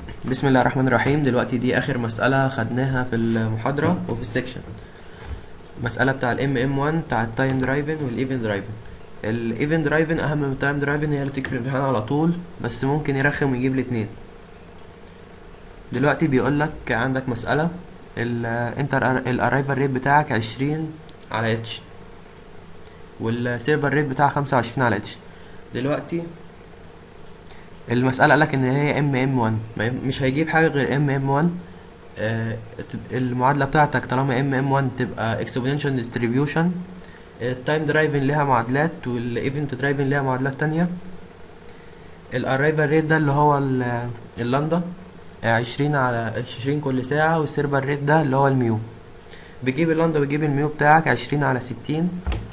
بسم الله الرحمن الرحيم دلوقتي دي اخر مسألة خدناها في المحاضرة وفي السكشن مسألة بتاع الام ام 1 بتاع التايم درايفن والايفنت درايفن الايفنت درايفن اهم من التايم درايفن هي اللي بتيجي في الامتحان على طول بس ممكن يرخم ويجيب الاتنين دلوقتي بيقول لك عندك مسألة الانتر الارايفل ريت بتاعك عشرين على اتش والسيرفر ريت بتاعها خمسة وعشرين على اتش دلوقتي المسألة قالك إن هي ام ام 1 مش هيجيب حاجة غير ام ام 1 آه المعادلة بتاعتك طالما ام ام 1 تبقى exponential distribution التايم درايفن ليها معادلات والايفنت درايفن ليها معادلات تانية الاريفال ريت ده اللي هو اللاندا عشرين على عشرين كل ساعة والسيرفر ريت ده اللي هو الميو بتجيب اللاندا بتجيب الميو بتاعك عشرين على ستين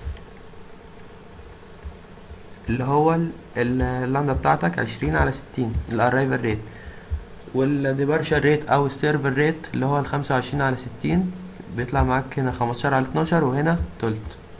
اللي هو اللاندا بتاعتك عشرين على ستين الاريفال ريت والديبارشر ريت او السيرفر ريت اللي هو الخمسة وعشرين على ستين بيطلع معاك هنا خمستاشر على اتناشر وهنا تلت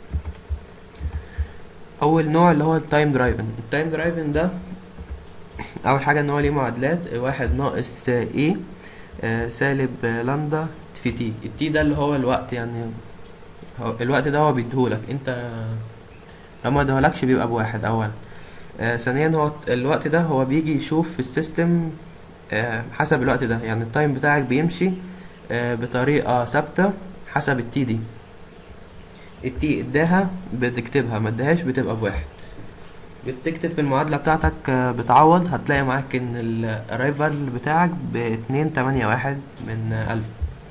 اول نوع اللي هو التايم درايفن التايم درايفن ده اول حاجه ان هو ليه معادلات واحد ناقص اي آه سالب لاندا في تي التي ده اللي هو الوقت يعني هو الوقت ده هو بيديهولك انت لو ما ادهولكش بيبقى بواحد اولا آه ثانيا هو الوقت ده هو بيجي يشوف في السيستم آه حسب الوقت ده يعني التايم بتاعك بيمشي آه بطريقه ثابته حسب التي دي التي اداها بتكتبها ما اداهاش بتبقى بواحد بتكتب في المعادلة بتاعتك بتعوض هتلاقي معاك ان الرايفل بتاعك باتنين تمانية واحد من الف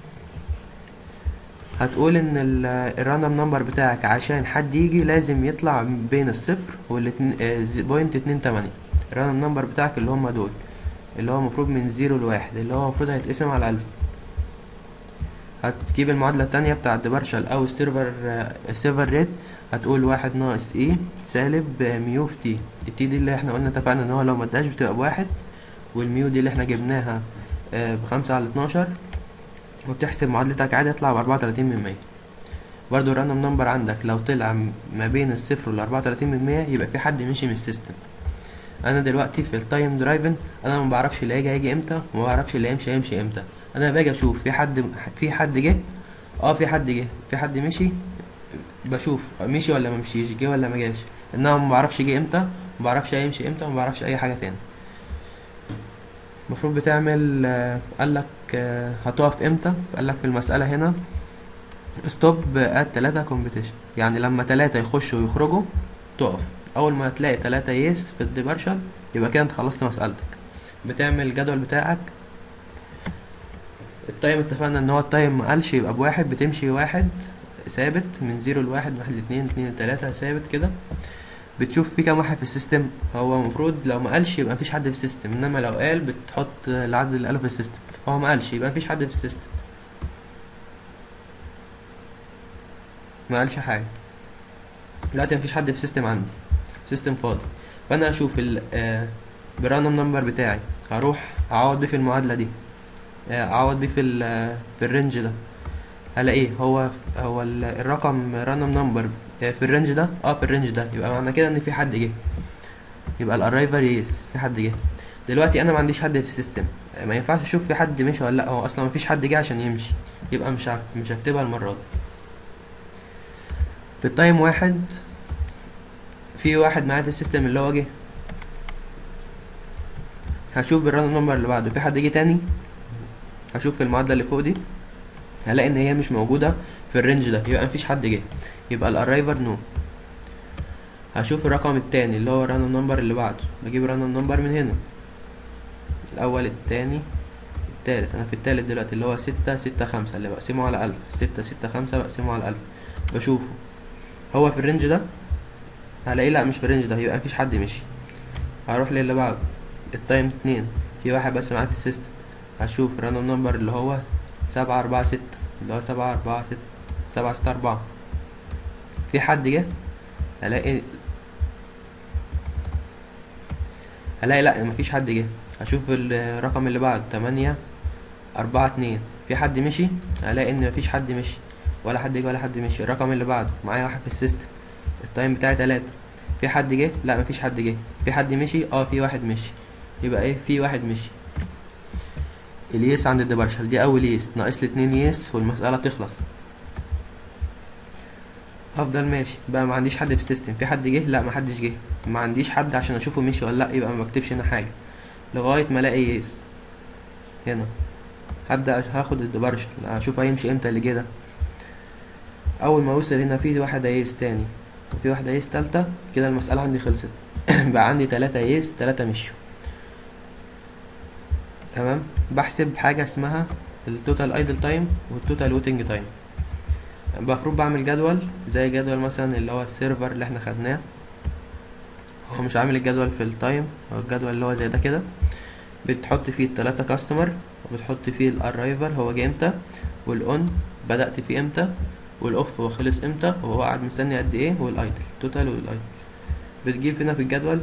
هتقول ان الراندوم نمبر بتاعك عشان حد يجي لازم يطلع بين الصفر والاتنين بوينت اتنين تمانية الراندوم نمبر بتاعك اللي هما دول اللي هو المفروض من زيرو لواحد اللي هو المفروض هيتقسم على الف هتجيب المعادلة التانية بتاع الديبارشال او السيرفر السيرفر ريت هتقول واحد ناقص اي سالب ميو في تي التي دي اللي احنا قلنا اتفقنا ان هو لو مداش بتبقى بواحد والميو دي اللي احنا جبناها بخمسة على اتناشر وبتحسب معادلتك عادي يطلع بأربعة وتلاتين من مية برضو الراندوم نمبر عندك لو طلع ما بين الصفر والأربعة وتلاتين من مية يبقى في حد مشي من السيستم انا دلوقتي في التايم درايفن انا ما بعرفش اللي هيجي هيجي امتى وما بعرفش اللي هيمشي هيمشي امتى انا باجي اشوف في حد في حد جه اه في حد جه في حد مشي بشوف مشي ولا ما مشيش جه ولا ما جاش انما ما بعرفش جه امتى ما بعرفش هيمشي امتى ما بعرفش اي حاجه تاني المفروض بتعمل قال لك هتقف امتى قال لك في المساله هنا ستوب ات 3 كومبيتيشن يعني لما تلاتة يخشوا ويخرجوا تقف اول ما تلاقي تلاتة يس في الديبارشل يبقى كده انت خلصت مسألتك بتعمل الجدول بتاعك التايم اتفقنا ان هو التايم مقالش يبقى بواحد بتمشي واحد ثابت من زيرو لواحد واحد لاتنين اتنين لتلاتة ثابت كده بتشوف في كام واحد في السيستم هو المفروض لو ما قالش يبقى مفيش حد في السيستم انما لو قال بتحط العدد اللي قاله في السيستم هو ما قالش يبقى مفيش حد في السيستم ما قالش حاجه دلوقتي مفيش حد في السيستم عندي سيستم فاضي فانا اشوف ال براندوم نمبر بتاعي هروح اعوض بيه في المعادله دي اعوض بيه في في الرينج ده هلاقيه هو هو الرقم راندوم نمبر في الرينج ده اه في الرينج ده يبقى معنى كده ان في حد جه يبقى الارايفل يس في حد جه دلوقتي انا ما عنديش حد في السيستم ما ينفعش اشوف في حد مشي ولا لا هو اصلا ما فيش حد جه عشان يمشي يبقى مش مش هكتبها المره دي في التايم واحد في واحد معايا في السيستم اللي هو جه هشوف بالراندوم نمبر اللي بعده في حد جه تاني هشوف في المعادله اللي فوق دي هلاقي ان هي مش موجوده في الرينج ده يبقى مفيش حد جه يبقى الارايفر نو هشوف الرقم التاني اللي هو الراندوم نمبر اللي بعده بجيب الراندوم نمبر من هنا الاول التاني التالت انا في التالت دلوقتي اللي هو ستة ستة خمسة اللي بقسمه على الف ستة ستة خمسة بقسمه على الف بشوفه هو في الرينج ده هلاقيه لا مش في الرينج ده يبقى مفيش حد مشي هروح للي بعده التايم اتنين في واحد بس معاه في السيستم هشوف الراندوم نمبر اللي هو سبعة أربعة ستة اللي هو سبعة أربعة ستة سبعة ستة أربعة في حد جه هلاقي هلاقي لأ مفيش حد جه هشوف الرقم اللي بعده تمانية أربعة اتنين في حد مشي هلاقي إن مفيش حد مشي ولا حد جه ولا حد مشي الرقم اللي بعده معايا واحد في السيستم التايم بتاعي تلاتة في حد جه لا مفيش حد جه في حد مشي اه في واحد مشي يبقى ايه في واحد مشي اليس عند الدبرشل دي اول يس ناقص لي اتنين يس والمسألة تخلص افضل ماشي بقى ما عنديش حد في السيستم في حد جه لا ما حدش جه ما عنديش حد عشان اشوفه مشي ولا لا يبقى ما بكتبش هنا حاجه لغايه ما الاقي يس هنا هبدا هاخد الدبرشل اشوف هيمشي امتى اللي جه ده اول ما اوصل هنا في واحد يس تاني وفي واحده يس تالتة كده المساله عندي خلصت بقى عندي تلاتة يس تلاتة مشوا تمام بحسب حاجه اسمها التوتال ايدل تايم والتوتال ويتنج تايم المفروض بعمل جدول زي جدول مثلا اللي هو السيرفر اللي احنا خدناه هو مش عامل الجدول في التايم هو الجدول اللي هو زي ده كده بتحط فيه التلاتة كاستمر وبتحط فيه الاررايفر هو جه امتى والاون بدأت فيه امتى والاوف هو خلص امتى وهو قاعد مستني قد ايه والايدل توتال والايدل بتجيب هنا في الجدول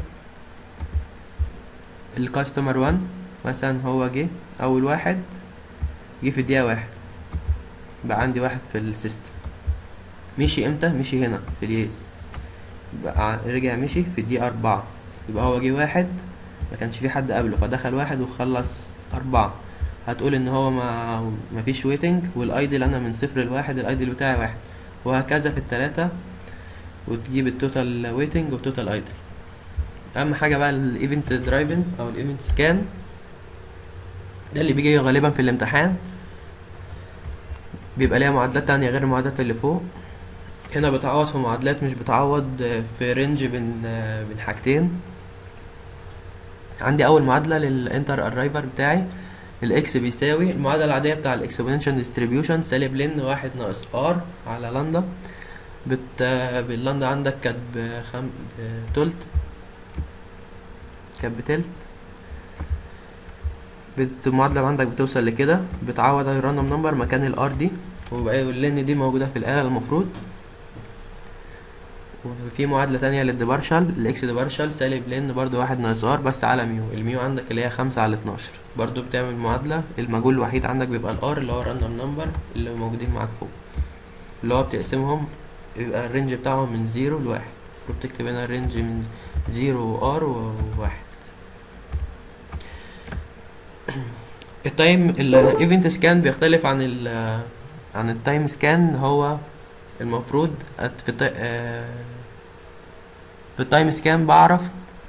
الكاستمر 1 مثلا هو جه اول واحد جه في الدقيقة واحد بقى عندي واحد في السيستم مشي امتى مشي هنا في اليس بقى رجع مشي في الدقيقة أربعة يبقى هو جه واحد ما كانش في حد قبله فدخل واحد وخلص أربعة هتقول إن هو ما مفيش ويتنج والأيدل أنا من صفر لواحد الأيدل بتاعي واحد وهكذا في التلاتة وتجيب التوتال ويتنج والتوتال أيدل أهم حاجة بقى الإيفنت درايفن أو الإيفنت سكان ده اللي بيجي غالبا في الامتحان بيبقى ليها معادلات تانية غير المعادلات اللي فوق هنا بتعوض في معادلات مش بتعوض في رينج بين بين حاجتين عندي اول معادله للانتر ارايفر بتاعي الاكس بيساوي المعادله العاديه بتاع الاكسبوننشال ديستريبيوشن سالب لن واحد ناقص ار على لندا بت باللندا عندك كانت بخم بتلت كانت بتلت بت- المعادلة عندك بتوصل لكده بتعوض الراندوم نمبر مكان الار دي وبقى يقول لي ان دي موجودة في الآلة المفروض وفي معادلة تانية للديبارشال الاكس ديبارشال سالب لان برضو واحد ناقص ار بس على ميو الميو عندك اللي هي خمسة على اتناشر برضو بتعمل معادلة المجهول الوحيد عندك بيبقى الار اللي هو الراندوم نمبر اللي موجودين معاك فوق اللي هو بتقسمهم يبقى الرينج بتاعهم من زيرو لواحد وبتكتب هنا الرينج من زيرو وار وواحد التايم الايفنت سكان بيختلف عن ال عن التايم سكان هو المفروض أت- في التا- آه، في التايم سكان بعرف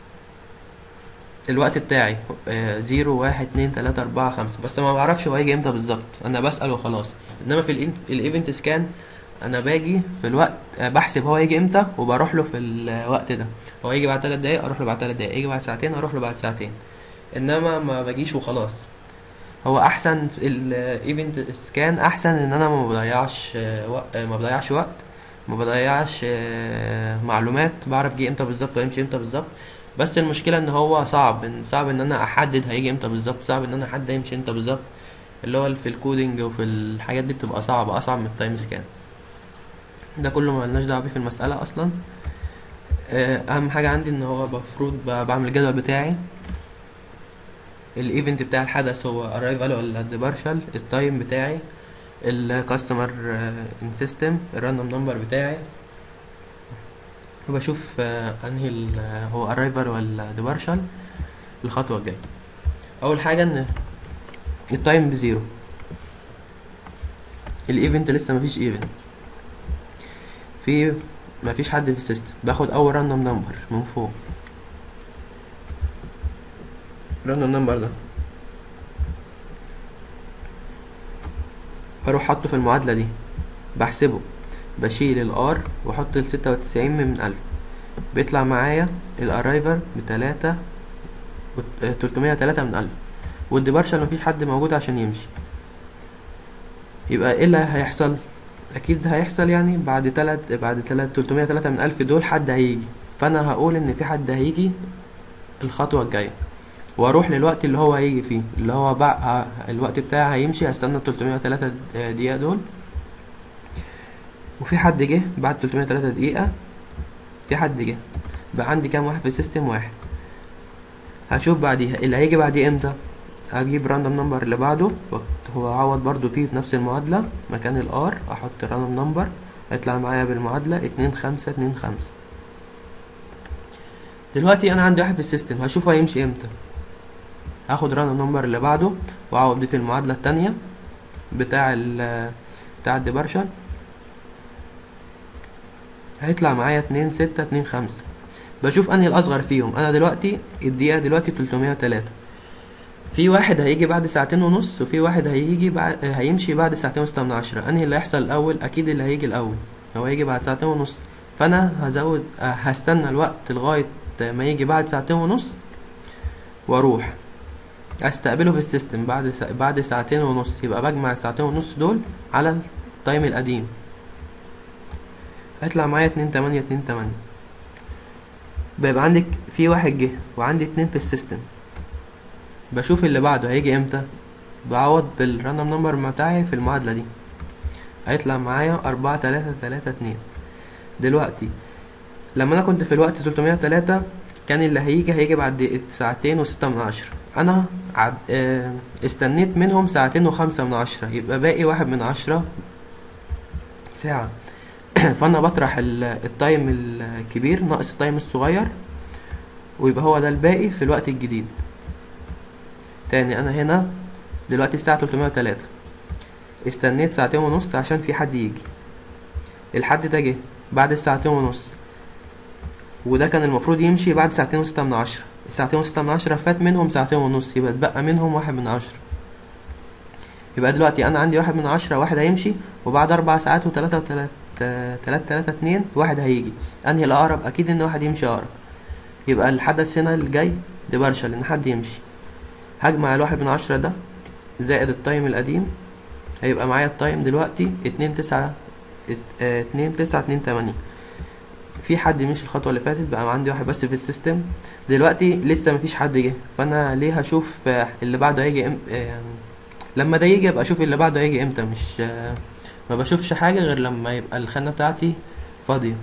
الوقت بتاعي آه، زيرو واحد اتنين تلاتة أربعة خمسة بس ما بعرفش هو هيجي امتى بالظبط أنا بسأل وخلاص إنما في الايفنت سكان أنا باجي في الوقت آه، بحسب هو هيجي امتى وبروح له في الوقت ده هو هيجي بعد تلات دقايق أروح له بعد تلات دقايق يجي بعد ساعتين أروح له بعد ساعتين إنما ما باجيش وخلاص هو احسن في الايفنت سكان احسن ان انا ما بضيعش آه، وق- آه، ما بضيعش وقت ما بضيعش آه، معلومات بعرف جه امتى بالظبط وهيمشي امتى بالظبط بس المشكله ان هو صعب إن صعب ان انا احدد هيجي امتى بالظبط صعب ان انا احدد هيمشي امتى بالظبط اللي هو في الكودينج وفي الحاجات دي بتبقى صعبه اصعب من التايم سكان ده كله ما لناش دعوه بيه في المساله اصلا آه، اهم حاجه عندي ان هو المفروض ب- بعمل الجدول بتاعي الايفنت بتاع الحدث هو arrival ولا departure التايم بتاعي الكاستمر ان سيستم الراندوم نمبر بتاعي وبشوف آه، انهي ال- آه، هو arrival ولا departure الخطوه الجايه اول حاجه ان التايم بزيرو الايفنت لسه مفيش ايفنت في مفيش حد في السيستم باخد اول راندوم نمبر من فوق الراندوم نمبر ده بروح حاطه في المعادلة دي بحسبه بشيل الار واحط الستة وتسعين من ألف بيطلع معايا الارايفر بتلاتة تلتمية تلاتة من ألف والديبارشل مفيش حد موجود عشان يمشي يبقى ايه اللي هيحصل اكيد هيحصل يعني بعد تلات بعد تلات تلتمية تلاتة من ألف دول حد هيجي فانا هقول ان في حد هيجي الخطوة الجاية واروح للوقت اللي هو هيجي فيه اللي هو بقى الوقت بتاعي هيمشي هستنى 303 دقيقة دول وفي حد جه بعد 303 دقيقة في حد جه بقى عندي كام واحد في السيستم واحد هشوف بعديها اللي هيجي بعديه امتى هجيب راندوم نمبر اللي بعده هو عوض برضو فيه في نفس المعادلة مكان الار احط راندوم نمبر هيطلع معايا بالمعادلة اتنين خمسة اتنين خمسة دلوقتي انا عندي واحد في السيستم هشوفه هيمشي امتى هاخد راندوم نمبر اللي بعده واعوض بيه في المعادلة التانية بتاع ال بتاع الديبارشل هيطلع معايا اتنين ستة اتنين خمسة بشوف انهي الاصغر فيهم انا دلوقتي الدقيقة دلوقتي تلتمية وتلاتة في واحد هيجي بعد ساعتين ونص وفي واحد هيجي بعد هيمشي بعد ساعتين وستة من عشرة انهي اللي هيحصل الاول اكيد اللي هيجي الاول هو هيجي بعد ساعتين ونص فانا هزود آه، هستنى الوقت لغاية ما يجي بعد ساعتين ونص واروح استقبله في السيستم بعد سا... بعد ساعتين ونص يبقى بجمع الساعتين ونص دول على التايم القديم هيطلع معايا اتنين تمانية اتنين تمانية بيبقى عندك في واحد جه وعندي اتنين في السيستم بشوف اللي بعده هيجي امتى بعوض بالراندوم نمبر بتاعي في المعادلة دي هيطلع معايا أربعة تلاتة تلاتة اتنين دلوقتي لما أنا كنت في الوقت تلتمية تلاتة كان اللي هيجي هيجي بعد ساعتين وستة من عشرة أنا عد... اه... استنيت منهم ساعتين وخمسة من عشرة يبقى باقي واحد من عشرة ساعة فأنا بطرح ال... التايم الكبير ناقص التايم الصغير ويبقى هو ده الباقي في الوقت الجديد تاني أنا هنا دلوقتي الساعة تلتمية وتلاتة استنيت ساعتين ونص عشان في حد يجي الحد ده جه بعد الساعتين ونص وده كان المفروض يمشي بعد ساعتين وستة من عشرة الساعتين وستة من عشرة فات منهم ساعتين ونص يبقى اتبقى منهم واحد من عشرة يبقى دلوقتي أنا عندي واحد من عشرة واحد هيمشي وبعد أربع ساعات وتلاتة وتلاتة تلاتة تلاتة اتنين واحد هيجي أنهي الأقرب أكيد إن واحد يمشي أقرب يبقى الحدث هنا الجاي دي بارشل إن حد يمشي هجمع الواحد من عشرة ده زائد التايم القديم هيبقى معايا التايم دلوقتي اتنين تسعة ات- اه، اتنين تسعة اتنين تمانية في حد مشي الخطوة اللي فاتت بقى عندي واحد بس في السيستم دلوقتي لسه مفيش حد جه فانا ليه هشوف اه، اللي بعده هيجي ام... اه، يعني لما ده يجي ابقى اشوف اللي بعده هيجي امتى مش اه، ما بشوفش حاجة غير لما يبقى الخانة بتاعتي فاضية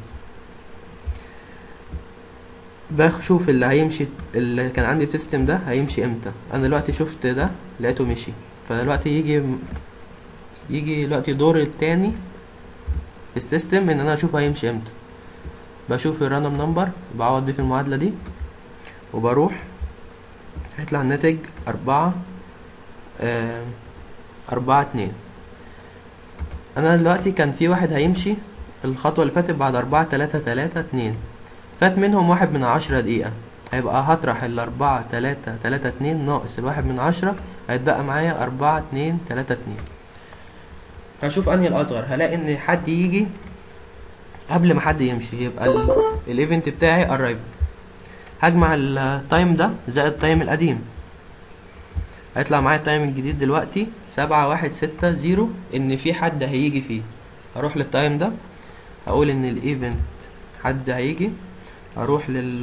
بشوف اللي هيمشي اللي كان عندي في السيستم ده هيمشي امتى انا دلوقتي شفت ده لقيته مشي فدلوقتي يجي يجي دلوقتي دور التاني في السيستم ان انا اشوف هيمشي امتى بشوف الراندوم نمبر بعوض دي في المعادلة دي وبروح هيطلع الناتج أربعة آه، أربعة اتنين أنا دلوقتي كان في واحد هيمشي الخطوة اللي فاتت بعد أربعة تلاتة تلاتة اتنين فات منهم واحد من عشرة دقيقة هيبقى هطرح الأربعة تلاتة تلاتة اتنين ناقص الواحد من عشرة هيتبقى معايا أربعة اتنين تلاتة اتنين هشوف أنهي الأصغر هلاقي إن حد يجي قبل ما حد يمشي يبقى ال- الايفنت بتاعي قريب هجمع التايم ده زائد التايم القديم هيطلع معايا التايم الجديد دلوقتي سبعة واحد ستة زيرو ان في حد هيجي فيه هروح للتايم ده هقول ان الايفنت حد هيجي هروح لل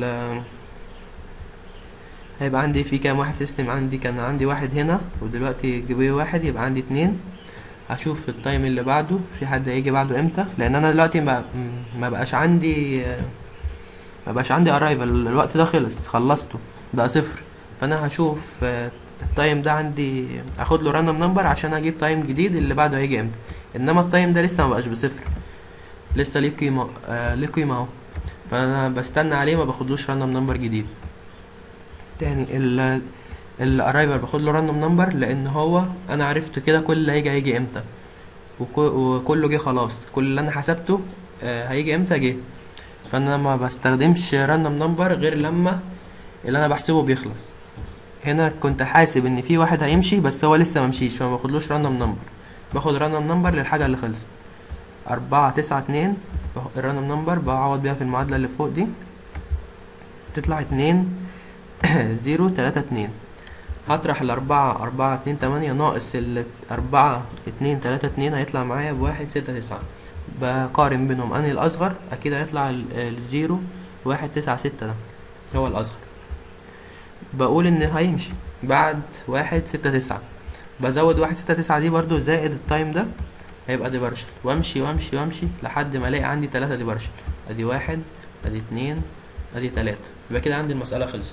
هيبقى عندي في كام واحد تسلم عندي كان عندي واحد هنا ودلوقتي جيبيه واحد يبقى عندي اتنين هشوف التايم اللي بعده في حد هيجي بعده امتى لان انا دلوقتي ما, ما بقاش عندي ما بقاش عندي ارايفل الوقت ده خلص خلصته بقى صفر فانا هشوف آه، التايم ده عندي اخد له راندوم نمبر عشان اجيب تايم جديد اللي بعده هيجي امتى انما التايم ده لسه ما بقاش بصفر لسه ليه قيمه آه ليه قيمه اهو فانا بستنى عليه ما باخدلوش راندوم نمبر جديد تاني ال القرايبر باخد له راندوم نمبر لان هو انا عرفت كده كل اللي هيجي هيجي امتى وكو- وكله جه خلاص كل اللي انا حسبته آه، هيجي امتى جه فانا ما بستخدمش راندوم نمبر غير لما اللي انا بحسبه بيخلص هنا كنت حاسب ان في واحد هيمشي بس هو لسه ممشيش فما باخدلوش راندوم نمبر باخد راندوم نمبر للحاجه اللي خلصت أربعة تسعة اتنين الراندوم نمبر بعوض بيها في المعادلة اللي فوق دي تطلع اتنين زيرو تلاتة اتنين هطرح الأربعة أربعة اتنين تمانية ناقص الأربعة اتنين تلاتة اتنين هيطلع معايا بواحد ستة تسعة بقارن بينهم أنهي الأصغر أكيد هيطلع ال- الزيرو واحد تسعة ستة ده هو الأصغر بقول إن هيمشي بعد واحد ستة تسعة بزود واحد ستة تسعة دي برضو زائد التايم ده هيبقى دي بارشل وامشي وامشي وامشي لحد ما الاقي عندي تلاتة دي بارشل ادي واحد ادي اتنين ادي تلاتة يبقى كده عندي المسألة خلصت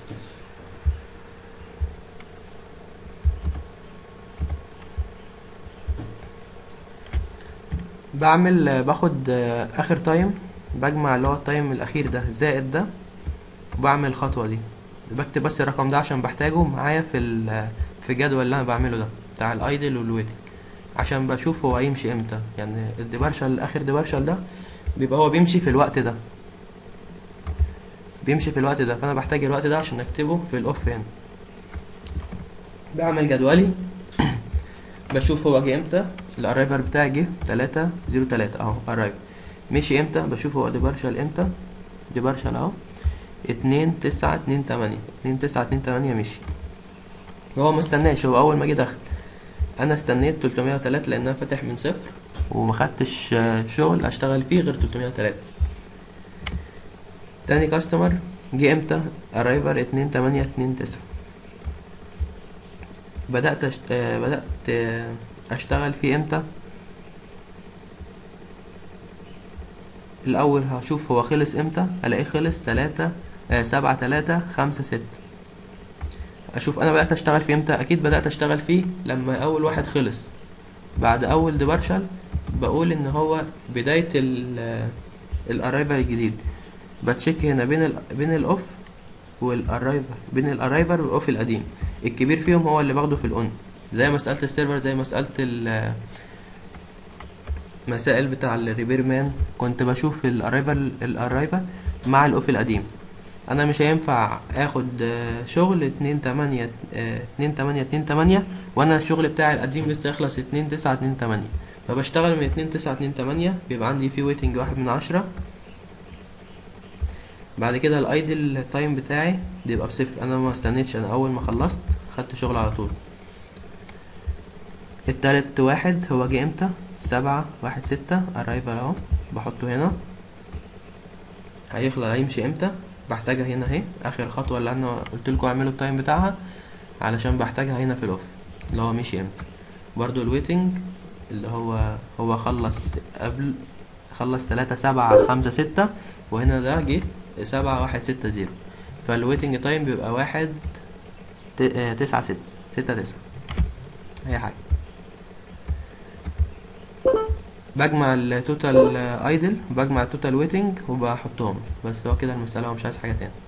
بعمل باخد آه، اخر تايم بجمع اللي هو التايم الاخير ده زائد ده وبعمل الخطوة دي بكتب بس الرقم ده عشان بحتاجه معايا في ال في الجدول اللي انا بعمله ده بتاع الايدل والويتنج عشان بشوف هو هيمشي امتى يعني الديبارشال اخر ديبارشال ده بيبقى هو بيمشي في الوقت ده بيمشي في الوقت ده فانا بحتاج الوقت ده عشان اكتبه في الاوف هنا بعمل جدولي بشوف هو جه امتى الاررايفر بتاعي جه تلاتة زيرو تلاتة اهو ارايفر مشي امتى بشوف هو ديبارشال امتى ديبارشال اهو اتنين تسعة اتنين تمانية اتنين تسعة اتنين تمانية مشي هو ما استناش هو اول ما جه دخل انا استنيت 303 لان انا فاتح من صفر وما خدتش آه، شغل اشتغل فيه غير 303 تاني كاستمر جه امتى ارايفر اتنين تمانية اتنين تسعة بدأت أشت... آه، بدأت آه، اشتغل فيه امتى الاول هشوف هو خلص امتى الاقيه خلص تلاتة آه سبعة تلاتة خمسة ستة اشوف انا بدأت اشتغل فيه امتى اكيد بدأت اشتغل فيه لما اول واحد خلص بعد اول ديبارشال بقول ان هو بداية ال الارايفر الجديد بتشيك هنا بين ال بين الاوف والارايفر بين الارايفر والاوف القديم الكبير فيهم هو اللي باخده في الاون زي مسألة السيرفر زي مسألة ال مسائل بتاع الريبير مان كنت بشوف الارايفر الارايفر مع الاوف القديم انا مش هينفع اخد آه، شغل اتنين تمانية آه، اتنين تمانية اتنين تمانية وانا الشغل بتاعي القديم لسه يخلص اتنين تسعة اتنين تمانية فبشتغل من اتنين تسعة اتنين تمانية بيبقى عندي فيه ويتنج واحد من عشرة بعد كده الايدل تايم بتاعي بيبقى بصفر انا ما استنيتش انا اول ما خلصت خدت شغل على طول التالت واحد هو جه امتى سبعة واحد ستة ارايفل اهو بحطه هنا هيخلق هيمشي امتى بحتاجها هنا اهي اخر خطوه اللي انا قلت لكم اعملوا التايم بتاعها علشان بحتاجها هنا في الاوف اللي هو مشي امتى برضو الويتنج اللي هو هو خلص قبل خلص تلاتة سبعة خمسة ستة وهنا ده جه سبعة واحد ستة زيرو فالويتنج تايم بيبقى واحد ت- آه، تسعة ستة ستة تسعة اي حاجة بجمع التوتال ايدل بجمع التوتال ويتنج وبحطهم بس هو كده المسألة ومش عايز حاجة تاني